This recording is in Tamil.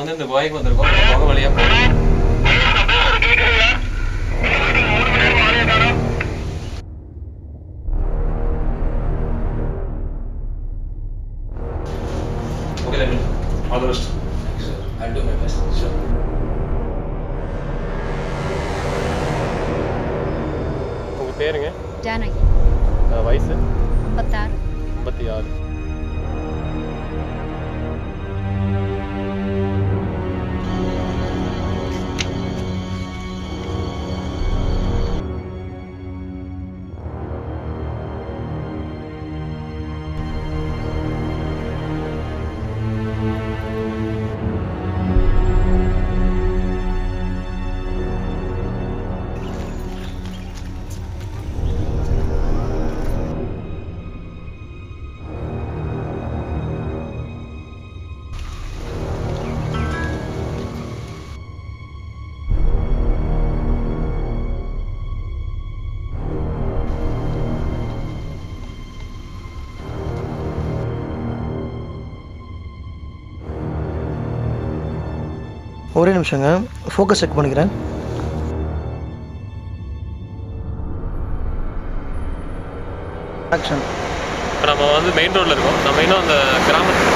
வந்து இந்த குகைக்கு வந்திருக்கோம் இந்த குகை வழியா போகணும் ஓகே தம்பி all the best I'll do my best. Sure. உங்க பேருங்க ஜானகி அஹ் வயசு ஐம்பத்தாறு ஐம்பத்தி ஆறு ஒரே நிமிஷங்க ஃபோக்கஸ் செக் பண்ணிக்கிறேன் ஆக்ஷன் இப்போ நம்ம வந்து மெயின் ரோட்ல இருக்கோம் நம்ம இன்னும் அந்த கிராமத்து